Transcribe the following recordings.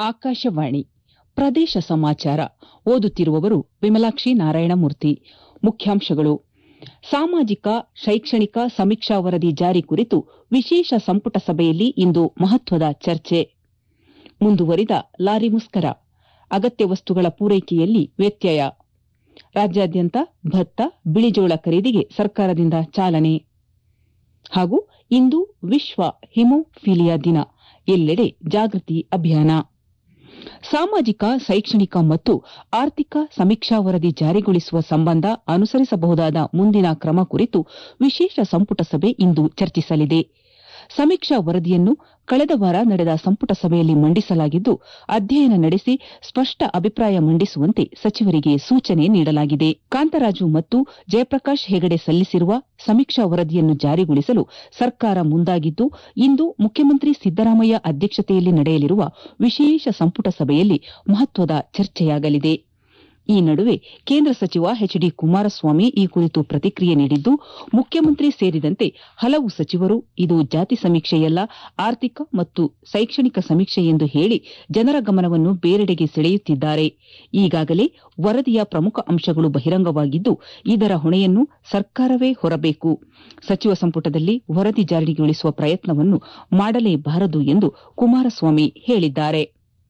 ಆಕಾಶವಾಣಿ ಪ್ರದೇಶ ಸಮಾಚಾರ ಓದುತ್ತಿರುವವರು ವಿಮಲಾಕ್ಷಿ ನಾರಾಯಣಮೂರ್ತಿ ಮುಖ್ಯಾಂಶಗಳು ಸಾಮಾಜಿಕ ಶೈಕ್ಷಣಿಕ ಸಮೀಕ್ಷಾ ವರದಿ ಜಾರಿ ಕುರಿತು ವಿಶೇಷ ಸಂಪುಟ ಸಭೆಯಲ್ಲಿ ಇಂದು ಮಹತ್ವದ ಚರ್ಚೆ ಮುಂದುವರಿದ ಲಾರಿ ಮುಷ್ಕರ ಅಗತ್ಯ ವಸ್ತುಗಳ ಪೂರೈಕೆಯಲ್ಲಿ ವ್ಯತ್ಯಯ ರಾಜ್ಯಾದ್ಯಂತ ಭತ್ತ ಬಿಳಿಜೋಳ ಖರೀದಿಗೆ ಸರ್ಕಾರದಿಂದ ಚಾಲನೆ ಹಾಗೂ ಇಂದು ವಿಶ್ವ ಹಿಮೋಫಿಲಿಯಾ ದಿನ ಎಲ್ಲೆಡೆ ಜಾಗೃತಿ ಅಭಿಯಾನ ಸಾಮಾಜಿಕ ಶೈಕ್ಷಣಿಕ ಮತ್ತು ಆರ್ಥಿಕ ಸಮೀಕ್ಷಾ ವರದಿ ಜಾರಿಗೊಳಿಸುವ ಸಂಬಂಧ ಅನುಸರಿಸಬಹುದಾದ ಮುಂದಿನ ಕ್ರಮ ಕುರಿತು ವಿಶೇಷ ಸಂಪುಟ ಸಭೆ ಇಂದು ಚರ್ಚಿಸಲಿದೆ ಸಮೀಕ್ಷಾ ವರದಿಯನ್ನು ಕಳೆದ ವಾರ ನಡೆದ ಸಂಪುಟ ಸಭೆಯಲ್ಲಿ ಮಂಡಿಸಲಾಗಿದ್ದು ಅಧ್ಯಯನ ನಡೆಸಿ ಸ್ಪಷ್ಟ ಅಭಿಪ್ರಾಯ ಮಂಡಿಸುವಂತೆ ಸಚಿವರಿಗೆ ಸೂಚನೆ ನೀಡಲಾಗಿದೆ ಕಾಂತರಾಜು ಮತ್ತು ಜಯಪ್ರಕಾಶ್ ಹೆಗಡೆ ಸಲ್ಲಿಸಿರುವ ಸಮೀಕ್ಷಾ ವರದಿಯನ್ನು ಜಾರಿಗೊಳಿಸಲು ಸರ್ಕಾರ ಮುಂದಾಗಿದ್ದು ಇಂದು ಮುಖ್ಯಮಂತ್ರಿ ಸಿದ್ದರಾಮಯ್ಯ ಅಧ್ಯಕ್ಷತೆಯಲ್ಲಿ ನಡೆಯಲಿರುವ ವಿಶೇಷ ಸಂಪುಟ ಸಭೆಯಲ್ಲಿ ಮಹತ್ವದ ಚರ್ಚೆಯಾಗಲಿದೆ ಈ ನಡುವೆ ಕೇಂದ್ರ ಸಚಿವ ಎಚ್ ಡಿ ಕುಮಾರಸ್ವಾಮಿ ಈ ಕುರಿತು ಪ್ರತಿಕ್ರಿಯೆ ನೀಡಿದ್ದು ಮುಖ್ಯಮಂತ್ರಿ ಸೇರಿದಂತೆ ಹಲವು ಸಚಿವರು ಇದು ಜಾತಿ ಸಮೀಕ್ಷೆಯಲ್ಲ ಆರ್ಥಿಕ ಮತ್ತು ಶೈಕ್ಷಣಿಕ ಸಮೀಕ್ಷೆ ಎಂದು ಹೇಳಿ ಜನರ ಗಮನವನ್ನು ಬೇರೆಡೆಗೆ ಸೆಳೆಯುತ್ತಿದ್ದಾರೆ ಈಗಾಗಲೇ ವರದಿಯ ಪ್ರಮುಖ ಅಂಶಗಳು ಬಹಿರಂಗವಾಗಿದ್ದು ಇದರ ಹೊಣೆಯನ್ನು ಸರ್ಕಾರವೇ ಹೊರಬೇಕು ಸಚಿವ ಸಂಪುಟದಲ್ಲಿ ವರದಿ ಜಾರಿಗೊಳಿಸುವ ಪ್ರಯತ್ನವನ್ನು ಮಾಡಲೇಬಾರದು ಎಂದು ಕುಮಾರಸ್ವಾಮಿ ಹೇಳಿದ್ದಾರೆ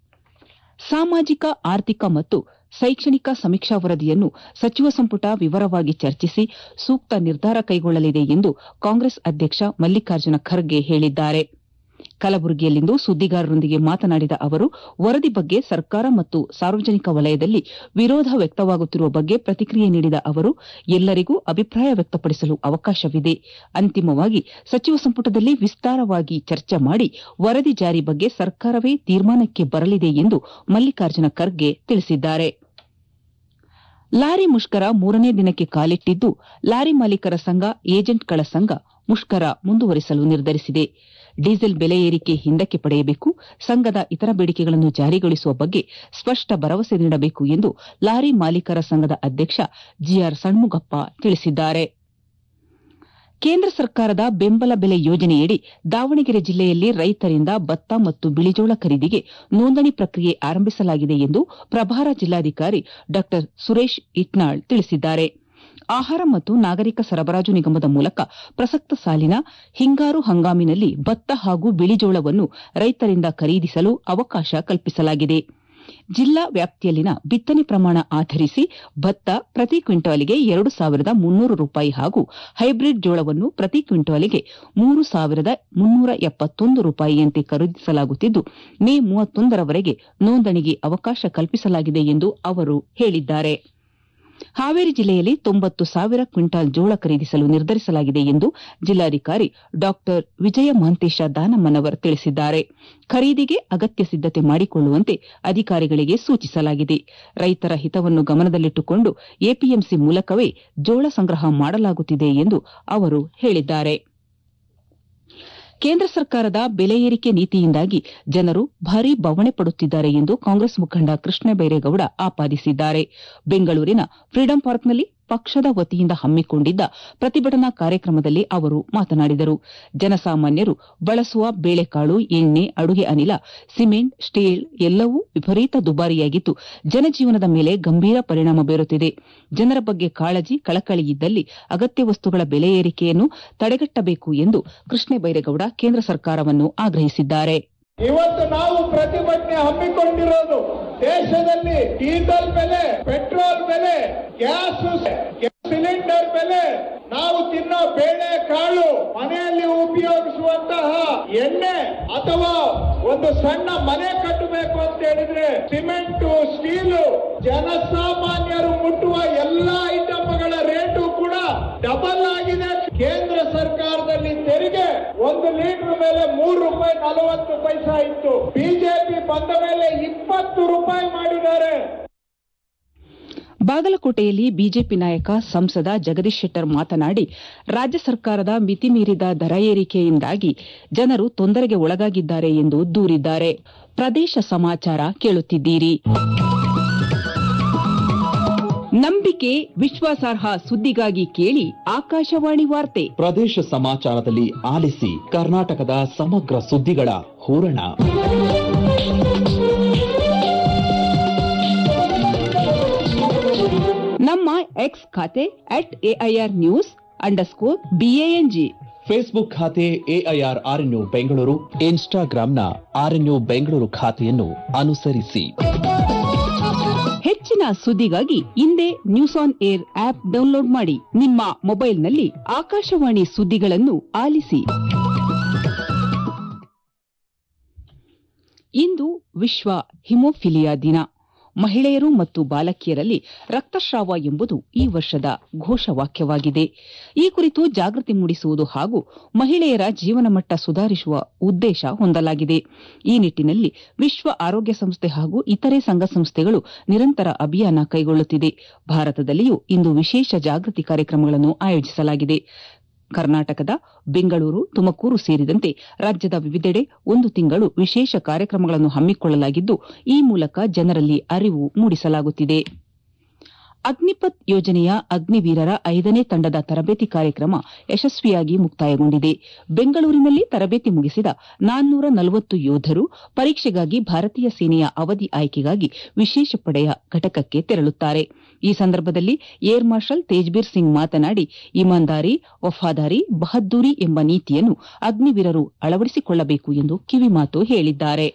ಸಾಮಾಜಿಕ ಆರ್ಥಿಕ ಮತ್ತು ಶೈಕ್ಷಣಿಕ ಸಮೀಕ್ಷಾ ವರದಿಯನ್ನು ಸಚಿವ ಸಂಪುಟ ವಿವರವಾಗಿ ಚರ್ಚಿಸಿ ಸೂಕ್ತ ನಿರ್ಧಾರ ಕೈಗೊಳ್ಳಲಿದೆ ಎಂದು ಕಾಂಗ್ರೆಸ್ ಅಧ್ಯಕ್ಷ ಮಲ್ಲಿಕಾರ್ಜುನ ಖರ್ಗೆ ಹೇಳಿದ್ದಾರೆ ಕಲಬುರಗಿಯಲ್ಲಿಂದು ಸುದ್ದಿಗಾರರೊಂದಿಗೆ ಮಾತನಾಡಿದ ಅವರು ವರದಿ ಬಗ್ಗೆ ಸರ್ಕಾರ ಮತ್ತು ಸಾರ್ವಜನಿಕ ವಲಯದಲ್ಲಿ ವಿರೋಧ ವ್ಯಕ್ತವಾಗುತ್ತಿರುವ ಬಗ್ಗೆ ಪ್ರತಿಕ್ರಿಯೆ ನೀಡಿದ ಅವರು ಎಲ್ಲರಿಗೂ ಅಭಿಪ್ರಾಯ ವ್ಯಕ್ತಪಡಿಸಲು ಅವಕಾಶವಿದೆ ಅಂತಿಮವಾಗಿ ಸಚಿವ ಸಂಪುಟದಲ್ಲಿ ವಿಸ್ತಾರವಾಗಿ ಚರ್ಚೆ ಮಾಡಿ ವರದಿ ಜಾರಿ ಬಗ್ಗೆ ಸರ್ಕಾರವೇ ತೀರ್ಮಾನಕ್ಕೆ ಬರಲಿದೆ ಎಂದು ಮಲ್ಲಿಕಾರ್ಜುನ ಖರ್ಗೆ ತಿಳಿಸಿದ್ದಾರೆ ಲಾರಿ ಮುಷ್ಕರ ಮೂರನೇ ದಿನಕ್ಕೆ ಕಾಲಿಟ್ಟಿದ್ದು ಲಾರಿ ಮಾಲೀಕರ ಸಂಘ ಏಜೆಂಟ್ಗಳ ಸಂಘ ಮುಷ್ಕರ ಮುಂದುವರಿಸಲು ನಿರ್ಧರಿಸಿದೆ ಡೀಸೆಲ್ ಬೆಲೆ ಏರಿಕೆ ಹಿಂದಕ್ಕೆ ಪಡೆಯಬೇಕು ಸಂಘದ ಇತರ ಬೇಡಿಕೆಗಳನ್ನು ಜಾರಿಗೊಳಿಸುವ ಬಗ್ಗೆ ಸ್ಪಷ್ಟ ಭರವಸೆ ನೀಡಬೇಕು ಎಂದು ಲಾರಿ ಮಾಲೀಕರ ಸಂಘದ ಅಧ್ಯಕ್ಷ ಜಿಆರ್ ಸಣ್ಮುಗಪ್ಪ ತಿಳಿಸಿದ್ದಾರೆ ಕೇಂದ್ರ ಸರ್ಕಾರದ ಬೆಂಬಲ ಬೆಲೆ ಯೋಜನೆಯಡಿ ದಾವಣಗೆರೆ ಜಿಲ್ಲೆಯಲ್ಲಿ ರೈತರಿಂದ ಭತ್ತ ಮತ್ತು ಬಿಳಿಜೋಳ ಖರೀದಿಗೆ ನೋಂದಣಿ ಪ್ರಕ್ರಿಯೆ ಆರಂಭಿಸಲಾಗಿದೆ ಎಂದು ಪ್ರಭಾರ ಜಿಲ್ಲಾಧಿಕಾರಿ ಡಾ ಸುರೇಶ್ ಇಟ್ನಾಳ್ ತಿಳಿಸಿದ್ದಾರೆ ಆಹಾರ ಮತ್ತು ನಾಗರಿಕ ಸರಬರಾಜು ನಿಗಮದ ಮೂಲಕ ಪ್ರಸಕ್ತ ಸಾಲಿನ ಹಿಂಗಾರು ಹಂಗಾಮಿನಲ್ಲಿ ಭತ್ತ ಹಾಗೂ ಬಿಳಿಜೋಳವನ್ನು ರೈತರಿಂದ ಖರೀದಿಸಲು ಅವಕಾಶ ಕಲ್ಪಿಸಲಾಗಿದೆ ಜಿಲ್ಲಾ ವ್ಯಾಪ್ತಿಯಲ್ಲಿನ ಬಿತ್ತನೆ ಪ್ರಮಾಣ ಆಧರಿಸಿ ಭತ್ತ ಪ್ರತಿ ಕ್ವಿಂಟಾಲಿಗೆ ಎರಡು ಸಾವಿರದ ಮುನ್ನೂರು ರೂಪಾಯಿ ಹಾಗೂ ಹೈಬ್ರಿಡ್ ಜೋಳವನ್ನು ಪ್ರತಿ ಕ್ವಿಂಟಾಲಿಗೆ ಮೂರು ಸಾವಿರದ ಮುನ್ನೂರ ಎಪ್ಪತ್ತೊಂದು ರೂಪಾಯಿಯಂತೆ ಖರೀದಿಸಲಾಗುತ್ತಿದ್ದು ಮೇ ಮೂವತ್ತೊಂದರವರೆಗೆ ನೋಂದಣಿಗೆ ಅವಕಾಶ ಕಲ್ಪಿಸಲಾಗಿದೆ ಎಂದು ಅವರು ಹೇಳಿದ್ದಾರೆ ಹಾವೇರಿ ಜಿಲ್ಲೆಯಲ್ಲಿ ತೊಂಬತ್ತು ಸಾವಿರ ಕ್ವಿಂಟಾಲ್ ಜೋಳ ಖರೀದಿಸಲು ನಿರ್ಧರಿಸಲಾಗಿದೆ ಎಂದು ಜಿಲ್ಲಾಧಿಕಾರಿ ಡಾ ವಿಜಯ ಮಹಂತೇಶ ದಾನಮ್ಮನವರ್ ತಿಳಿಸಿದ್ದಾರೆ ಖರೀದಿಗೆ ಅಗತ್ಯ ಸಿದ್ದತೆ ಮಾಡಿಕೊಳ್ಳುವಂತೆ ಅಧಿಕಾರಿಗಳಿಗೆ ಸೂಚಿಸಲಾಗಿದೆ ರೈತರ ಹಿತವನ್ನು ಗಮನದಲ್ಲಿಟ್ಟುಕೊಂಡು ಎಪಿಎಂಸಿ ಮೂಲಕವೇ ಜೋಳ ಸಂಗ್ರಹ ಮಾಡಲಾಗುತ್ತಿದೆ ಎಂದು ಅವರು ಹೇಳಿದ್ದಾರೆ ಕೇಂದ್ರ ಸರ್ಕಾರದ ಬೆಲೆ ಏರಿಕೆ ನೀತಿಯಿಂದಾಗಿ ಜನರು ಭಾರೀ ಬವಣೆ ಪಡುತ್ತಿದ್ದಾರೆ ಎಂದು ಕಾಂಗ್ರೆಸ್ ಮುಖಂಡ ಕೃಷ್ಣ ಬೈರೇಗೌಡ ಆಪಾದಿಸಿದ್ದಾರೆ ಬೆಂಗಳೂರಿನ ಫ್ರೀಡಂ ಪಾರ್ಕ್ನಲ್ಲಿ ಪಕ್ಷದ ವತಿಯಿಂದ ಹಮ್ಮಿಕೊಂಡಿದ್ದ ಪ್ರತಿಭಟನಾ ಕಾರ್ಯಕ್ರಮದಲ್ಲಿ ಅವರು ಮಾತನಾಡಿದರು ಜನಸಾಮಾನ್ಯರು ಬಳಸುವ ಬೇಳೆಕಾಳು ಎಣ್ಣೆ ಅಡುಗೆ ಅನಿಲ ಸಿಮೆಂಟ್ ಸ್ಟೀಲ್ ಎಲ್ಲವೂ ವಿಪರೀತ ದುಬಾರಿಯಾಗಿದ್ದು ಜನಜೀವನದ ಮೇಲೆ ಗಂಭೀರ ಪರಿಣಾಮ ಬೀರುತ್ತಿದೆ ಜನರ ಬಗ್ಗೆ ಕಾಳಜಿ ಕಳಕಳಿ ಇದ್ದಲ್ಲಿ ಅಗತ್ಯ ವಸ್ತುಗಳ ಬೆಲೆ ಏರಿಕೆಯನ್ನು ತಡೆಗಟ್ಟಬೇಕು ಎಂದು ಕೃಷ್ಣ ಬೈರೇಗೌಡ ಕೇಂದ್ರ ಸರ್ಕಾರವನ್ನು ಆಗ್ರಹಿಸಿದ್ದಾರೆ ಇವತ್ತು ನಾವು ಪ್ರತಿಭಟನೆ ಹಮ್ಮಿಕೊಂಡಿರೋದು ದೇಶದಲ್ಲಿ ಡೀಸೆಲ್ ಬೆಲೆ ಪೆಟ್ರೋಲ್ ಬೆಲೆ ಗ್ಯಾಸ್ ಸಿಲಿಂಡರ್ ಬೆಲೆ ನಾವು ತಿನ್ನೋ ಬೇಳೆ ಕಾಳು ಮನೆಯಲ್ಲಿ ಉಪಯೋಗಿಸುವಂತಹ ಎಣ್ಣೆ ಅಥವಾ ಒಂದು ಸಣ್ಣ ಮನೆ ಕಟ್ಟಬೇಕು ಅಂತ ಹೇಳಿದ್ರೆ ಸಿಮೆಂಟ್ ಸ್ಟೀಲು ಜನಸಾಮಾನ್ಯರು ಮುಟ್ಟುವ ಎಲ್ಲಾ ಐಟಮ್ಗಳ ರೇಟು ಕೂಡ ಡಬಲ್ ಆಗಿದೆ ಕೇಂದ್ರ ಸರ್ಕಾರದಲ್ಲಿ ತೆರಿಗೆ ಒಂದು ಲೀಟರ್ ಮೇಲೆ ಮೂರು ರೂಪಾಯಿ ನಲವತ್ತು ಪೈಸಾ ಇತ್ತು ಬಿಜೆಪಿ ಬಂದ ಮೇಲೆ ಇಪ್ಪತ್ತು ರೂಪಾಯಿ ಮಾಡಿದ್ದಾರೆ ಬಾಗಲಕೋಟೆಯಲ್ಲಿ ಬಿಜೆಪಿ ನಾಯಕ ಸಂಸದ ಜಗದೀಶ್ ಶೆಟ್ಟರ್ ಮಾತನಾಡಿ ರಾಜ್ಯ ಸರ್ಕಾರದ ಮಿತಿಮೀರಿದ ದರ ಏರಿಕೆಯಿಂದಾಗಿ ಜನರು ತೊಂದರೆಗೆ ಒಳಗಾಗಿದ್ದಾರೆ ಎಂದು ದೂರಿದ್ದಾರೆ ಪ್ರದೇಶ ಸಮಾಚಾರ ಕೇಳುತ್ತಿದ್ದೀರಿ ನಂಬಿಕೆ ವಿಶ್ವಾಸಾರ್ಹ ಸುದ್ದಿಗಾಗಿ ಕೇಳಿ ಆಕಾಶವಾಣಿ ವಾರ್ತೆ ಪ್ರದೇಶ ಸಮಾಚಾರದಲ್ಲಿ ಆಲಿಸಿ ಕರ್ನಾಟಕದ ಸಮಗ್ರ ಸುದ್ದಿಗಳ ಹೂರಣ ನಮ್ಮ ಎಕ್ಸ್ ಖಾತೆ at AIR news underscore BANG Facebook ಖಾತೆ ಎಐಆರ್ ಆರ್ಎನ್ಯು ಬೆಂಗಳೂರು ಇನ್ಸ್ಟಾಗ್ರಾಂನ ಆರ್ಎನ್ಯು ಬೆಂಗಳೂರು ಖಾತೆಯನ್ನು ಅನುಸರಿಸಿ ಹೆಚ್ಚಿನ ಸುದ್ದಿಗಾಗಿ ಹಿಂದೆ news on air app download ಮಾಡಿ ನಿಮ್ಮ ಮೊಬೈಲ್ನಲ್ಲಿ ಆಕಾಶವಾಣಿ ಸುದ್ದಿಗಳನ್ನು ಆಲಿಸಿ ಇಂದು ವಿಶ್ವ ಹಿಮೋಫಿಲಿಯಾ ದಿನ ಮಹಿಳೆಯರು ಮತ್ತು ಬಾಲಕಿಯರಲ್ಲಿ ರಕ್ತಸ್ರಾವ ಎಂಬುದು ಈ ವರ್ಷದ ಘೋಷವಾಕ್ಯವಾಗಿದೆ ಈ ಕುರಿತು ಜಾಗೃತಿ ಮೂಡಿಸುವುದು ಹಾಗೂ ಮಹಿಳೆಯರ ಜೀವನಮಟ್ಟ ಸುಧಾರಿಸುವ ಉದ್ದೇಶ ಹೊಂದಲಾಗಿದೆ ಈ ನಿಟ್ಟಿನಲ್ಲಿ ವಿಶ್ವ ಆರೋಗ್ಯ ಸಂಸ್ಥೆ ಹಾಗೂ ಇತರೆ ಸಂಘ ಸಂಸ್ಥೆಗಳು ನಿರಂತರ ಅಭಿಯಾನ ಕೈಗೊಳ್ಳುತ್ತಿದೆ ಭಾರತದಲ್ಲಿಯೂ ಇಂದು ವಿಶೇಷ ಜಾಗೃತಿ ಕಾರ್ಯಕ್ರಮಗಳನ್ನು ಆಯೋಜಿಸಲಾಗಿದೆ ಕರ್ನಾಟಕದ ಬೆಂಗಳೂರು ತುಮಕೂರು ಸೇರಿದಂತೆ ರಾಜ್ಯದ ವಿವಿಧೆಡೆ ಒಂದು ತಿಂಗಳು ವಿಶೇಷ ಕಾರ್ಯಕ್ರಮಗಳನ್ನು ಹಮ್ಮಿಕೊಳ್ಳಲಾಗಿದ್ದು ಈ ಮೂಲಕ ಜನರಲ್ಲಿ ಅರಿವು ಮೂಡಿಸಲಾಗುತ್ತಿದೆ ಅಗ್ನಿಪಥ್ ಯೋಜನೆಯ ಅಗ್ನಿವೀರರ ಐದನೇ ತಂಡದ ತರಬೇತಿ ಕಾರ್ಯಕ್ರಮ ಯಶಸ್ವಿಯಾಗಿ ಮುಕ್ತಾಯಗೊಂಡಿದೆ ಬೆಂಗಳೂರಿನಲ್ಲಿ ತರಬೇತಿ ಮುಗಿಸಿದ ನಾನ್ನೂರ ನಲವತ್ತು ಯೋಧರು ಪರೀಕ್ಷೆಗಾಗಿ ಭಾರತೀಯ ಸೇನೆಯ ಅವಧಿ ಆಯ್ಕೆಗಾಗಿ ವಿಶೇಷ ಪಡೆಯ ಘಟಕಕ್ಕೆ ತೆರಳುತ್ತಾರೆ ಈ ಸಂದರ್ಭದಲ್ಲಿ ಏರ್ ಮಾರ್ಷಲ್ ತೇಜ್ಬೀರ್ ಸಿಂಗ್ ಮಾತನಾಡಿ ಇಮಾನ್ದಾರಿ ವಫಾದಾರಿ ಬಹದ್ದೂರಿ ಎಂಬ ನೀತಿಯನ್ನು ಅಗ್ನಿವೀರರು ಅಳವಡಿಸಿಕೊಳ್ಳಬೇಕು ಎಂದು ಕಿವಿಮಾತು ಹೇಳಿದ್ದಾರೆ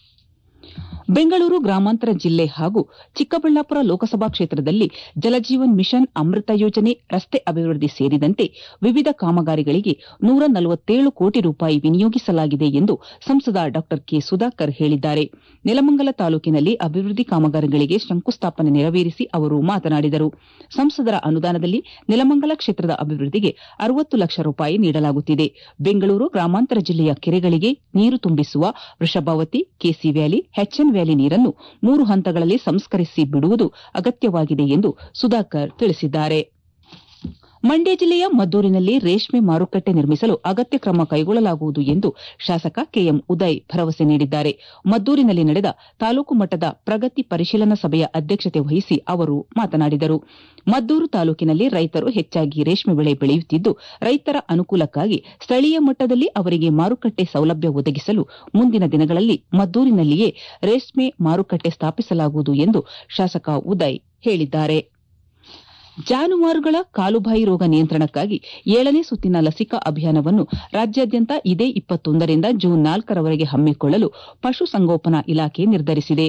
ಬೆಂಗಳೂರು ಗ್ರಾಮಾಂತರ ಜಿಲ್ಲೆ ಹಾಗೂ ಚಿಕ್ಕಬಳ್ಳಾಪುರ ಲೋಕಸಭಾ ಕ್ಷೇತ್ರದಲ್ಲಿ ಜಲಜೀವನ್ ಮಿಷನ್ ಅಮೃತ ಯೋಜನೆ ರಸ್ತೆ ಅಭಿವೃದ್ಧಿ ಸೇರಿದಂತೆ ವಿವಿಧ ಕಾಮಗಾರಿಗಳಿಗೆ ನೂರ ನಲವತ್ತೇಳು ಕೋಟಿ ರೂಪಾಯಿ ವಿನಿಯೋಗಿಸಲಾಗಿದೆ ಎಂದು ಸಂಸದ ಡಾ ಕೆ ಸುಧಾಕರ್ ಹೇಳಿದ್ದಾರೆ ನೆಲಮಂಗಲ ತಾಲೂಕಿನಲ್ಲಿ ಅಭಿವೃದ್ಧಿ ಕಾಮಗಾರಿಗಳಿಗೆ ಶಂಕುಸ್ಥಾಪನೆ ನೆರವೇರಿಸಿ ಅವರು ಮಾತನಾಡಿದರು ಸಂಸದರ ಅನುದಾನದಲ್ಲಿ ನೆಲಮಂಗಲ ಕ್ಷೇತ್ರದ ಅಭಿವೃದ್ಧಿಗೆ ಅರವತ್ತು ಲಕ್ಷ ರೂಪಾಯಿ ನೀಡಲಾಗುತ್ತಿದೆ ಬೆಂಗಳೂರು ಗ್ರಾಮಾಂತರ ಜಿಲ್ಲೆಯ ಕೆರೆಗಳಿಗೆ ನೀರು ತುಂಬಿಸುವ Vrishabhavathi KC valley HN valley ನೀರನ್ನು ಮೂರು ಹಂತಗಳಲ್ಲಿ ಸಂಸ್ಕರಿಸಿ ಬಿಡುವುದು ಅಗತ್ಯವಾಗಿದೆ ಎಂದು ಸುಧಾಕರ್ ತಿಳಿಸಿದ್ದಾರೆ ಮಂಡ್ಯ ಜಿಲ್ಲೆಯ ಮದ್ದೂರಿನಲ್ಲಿ ರೇಷ್ಮೆ ಮಾರುಕಟ್ಟೆ ನಿರ್ಮಿಸಲು ಅಗತ್ಯ ಕ್ರಮ ಕೈಗೊಳ್ಳಲಾಗುವುದು ಎಂದು ಶಾಸಕ ಕೆಎಂ ಉದಯ್ ಭರವಸೆ ನೀಡಿದ್ದಾರೆ ಮದ್ದೂರಿನಲ್ಲಿ ನಡೆದ ತಾಲೂಕು ಮಟ್ಟದ ಪ್ರಗತಿ ಪರಿಶೀಲನಾ ಸಭೆಯ ಅಧ್ಯಕ್ಷತೆ ವಹಿಸಿ ಅವರು ಮಾತನಾಡಿದರು ಮದ್ದೂರು ತಾಲೂಕಿನಲ್ಲಿ ರೈತರು ಹೆಚ್ಚಾಗಿ ರೇಷ್ಮೆ ಬೆಳೆ ಬೆಳೆಯುತ್ತಿದ್ದು ರೈತರ ಅನುಕೂಲಕ್ಕಾಗಿ ಸ್ಥಳೀಯ ಮಟ್ಟದಲ್ಲಿ ಅವರಿಗೆ ಮಾರುಕಟ್ಟೆ ಸೌಲಭ್ಯ ಒದಗಿಸಲು ಮುಂದಿನ ದಿನಗಳಲ್ಲಿ ಮದ್ದೂರಿನಲ್ಲಿಯೇ ರೇಷ್ಮೆ ಮಾರುಕಟ್ಟೆ ಸ್ಥಾಪಿಸಲಾಗುವುದು ಎಂದು ಶಾಸಕ ಉದಯ್ ಹೇಳಿದ್ದಾರೆ ಜಾನುವಾರುಗಳ ಕಾಲುಬಾಯಿ ರೋಗ ನಿಯಂತ್ರಣಕ್ಕಾಗಿ ಏಳನೇ ಸುತ್ತಿನ ಲಸಿಕಾ ಅಭಿಯಾನವನ್ನು ರಾಜ್ಯಾದ್ಯಂತ ಇದೇ ಇಪ್ಪತ್ತೊಂದರಿಂದ ಜೂನ್ ನಾಲ್ಕರವರೆಗೆ ಹಮ್ಮಿಕೊಳ್ಳಲು ಪಶುಸಂಗೋಪನಾ ಇಲಾಖೆ ನಿರ್ಧರಿಸಿದೆ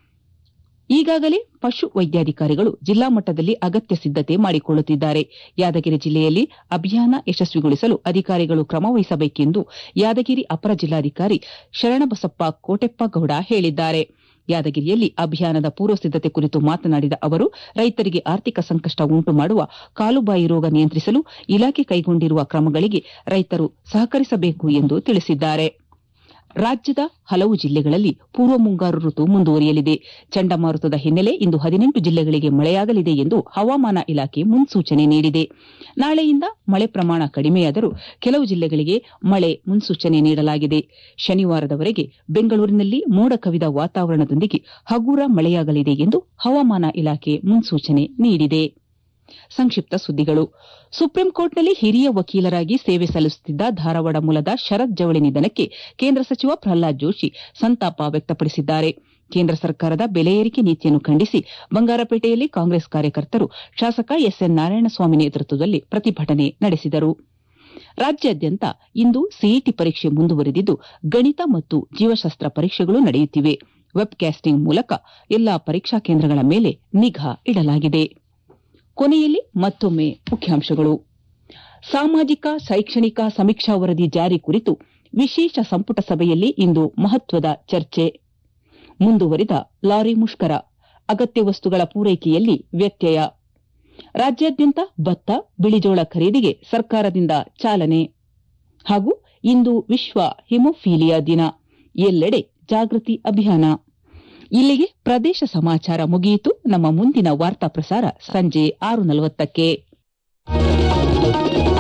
ಈಗಾಗಲೇ ಪಶು ವೈದ್ಯಾಧಿಕಾರಿಗಳು ಜಿಲ್ಲಾ ಮಟ್ಟದಲ್ಲಿ ಅಗತ್ಯ ಸಿದ್ದತೆ ಮಾಡಿಕೊಳ್ಳುತ್ತಿದ್ದಾರೆ ಯಾದಗಿರಿ ಜಿಲ್ಲೆಯಲ್ಲಿ ಅಭಿಯಾನ ಯಶಸ್ವಿಗೊಳಿಸಲು ಅಧಿಕಾರಿಗಳು ಕ್ರಮ ವಹಿಸಬೇಕೆಂದು ಯಾದಗಿರಿ ಅಪರ ಜಿಲ್ಲಾಧಿಕಾರಿ ಶರಣಬಸಪ್ಪ ಕೋಟೆಪ್ಪಗೌಡ ಹೇಳಿದ್ದಾರೆ ಯಾದಗಿರಿಯಲ್ಲಿ ಅಭಿಯಾನದ ಪೂರ್ವ ಸಿದ್ದತೆ ಕುರಿತು ಮಾತನಾಡಿದ ಅವರು ರೈತರಿಗೆ ಆರ್ಥಿಕ ಸಂಕಷ್ಟ ಉಂಟು ಮಾಡುವ ಕಾಲುಬಾಯಿ ರೋಗ ನಿಯಂತ್ರಿಸಲು ಇಲಾಖೆ ಕೈಗೊಂಡಿರುವ ಕ್ರಮಗಳಿಗೆ ರೈತರು ಸಹಕರಿಸಬೇಕು ಎಂದು ತಿಳಿಸಿದ್ದಾರೆ ರಾಜ್ಯದ ಹಲವು ಜಿಲ್ಲೆಗಳಲ್ಲಿ ಪೂರ್ವ ಮುಂಗಾರು ಋತು ಮುಂದುವರಿಯಲಿದೆ ಚಂಡಮಾರುತದ ಹಿನ್ನೆಲೆ ಇಂದು ಹದಿನೆಂಟು ಜಿಲ್ಲೆಗಳಿಗೆ ಮಳೆಯಾಗಲಿದೆ ಎಂದು ಹವಾಮಾನ ಇಲಾಖೆ ಮುನ್ಸೂಚನೆ ನೀಡಿದೆ ನಾಳೆಯಿಂದ ಮಳೆ ಪ್ರಮಾಣ ಕಡಿಮೆಯಾದರೂ ಕೆಲವು ಜಿಲ್ಲೆಗಳಿಗೆ ಮಳೆ ಮುನ್ಸೂಚನೆ ನೀಡಲಾಗಿದೆ ಶನಿವಾರದವರೆಗೆ ಬೆಂಗಳೂರಿನಲ್ಲಿ ಮೋಡ ಕವಿದ ವಾತಾವರಣದೊಂದಿಗೆ ಹಗುರ ಮಳೆಯಾಗಲಿದೆ ಎಂದು ಹವಾಮಾನ ಇಲಾಖೆ ಮುನ್ಸೂಚನೆ ನೀಡಿದೆ ಸಂಕ್ಷಿಪ್ತ ಸುದ್ದಿಗಳು ಸುಪ್ರೀಂ ಕೋರ್ಟ್ನಲ್ಲಿ ಹಿರಿಯ ವಕೀಲರಾಗಿ ಸೇವೆ ಸಲ್ಲಿಸುತ್ತಿದ್ದ ಧಾರವಾಡ ಮೂಲದ ಶರತ್ ಜವಳಿ ನಿಧನಕ್ಕೆ ಕೇಂದ್ರ ಸಚಿವ ಪ್ರಹ್ಲಾದ್ ಜೋಶಿ ಸಂತಾಪ ವ್ಯಕ್ತಪಡಿಸಿದ್ದಾರೆ ಕೇಂದ್ರ ಸರ್ಕಾರದ ಬೆಲೆ ಏರಿಕೆ ನೀತಿಯನ್ನು ಖಂಡಿಸಿ ಬಂಗಾರಪೇಟೆಯಲ್ಲಿ ಕಾಂಗ್ರೆಸ್ ಕಾರ್ಯಕರ್ತರು ಶಾಸಕ ಎಸ್ಎನ್ ನಾರಾಯಣಸ್ವಾಮಿ ನೇತೃತ್ವದಲ್ಲಿ ಪ್ರತಿಭಟನೆ ನಡೆಸಿದರು ರಾಜ್ಯಾದ್ಯಂತ ಇಂದು ಸಿಇಟಿ ಪರೀಕ್ಷೆ ಮುಂದುವರೆದಿದ್ದು ಗಣಿತ ಮತ್ತು ಜೀವಶಾಸ್ತ್ರ ಪರೀಕ್ಷೆಗಳು ನಡೆಯುತ್ತಿವೆ ವೆಬ್ಕಾಸ್ಟಿಂಗ್ ಮೂಲಕ ಎಲ್ಲಾ ಪರೀಕ್ಷಾ ಕೇಂದ್ರಗಳ ಮೇಲೆ ನಿಗಾ ಇಡಲಾಗಿದೆ ಕೊನೆಯಲ್ಲಿ ಮತ್ತೊಮ್ಮೆ ಮುಖ್ಯಾಂಶಗಳು ಸಾಮಾಜಿಕ ಶೈಕ್ಷಣಿಕ ಸಮೀಕ್ಷಾ ವರದಿ ಜಾರಿ ಕುರಿತು ವಿಶೇಷ ಸಂಪುಟ ಸಭೆಯಲ್ಲಿ ಇಂದು ಮಹತ್ವದ ಚರ್ಚೆ ಮುಂದುವರಿದ ಲಾರಿ ಮುಷ್ಕರ ಅಗತ್ಯ ವಸ್ತುಗಳ ಪೂರೈಕೆಯಲ್ಲಿ ವ್ಯತ್ಯಯ ರಾಜ್ಯಾದ್ಯಂತ ಭತ್ತ ಬಿಳಿಜೋಳ ಖರೀದಿಗೆ ಸರ್ಕಾರದಿಂದ ಚಾಲನೆ ಹಾಗೂ ಇಂದು ವಿಶ್ವ ಹಿಮೋಫೀಲಿಯಾ ದಿನ ಎಲ್ಲೆಡೆ ಜಾಗೃತಿ ಅಭಿಯಾನ ಇಲ್ಲಿಗೆ ಪ್ರದೇಶ ಸಮಾಚಾರ ಮುಗಿಯಿತು ನಮ್ಮ ಮುಂದಿನ ವಾರ್ತಾ ಪ್ರಸಾರ ಸಂಜೆ ಆರು ನಲವತ್ತಕ್ಕೆ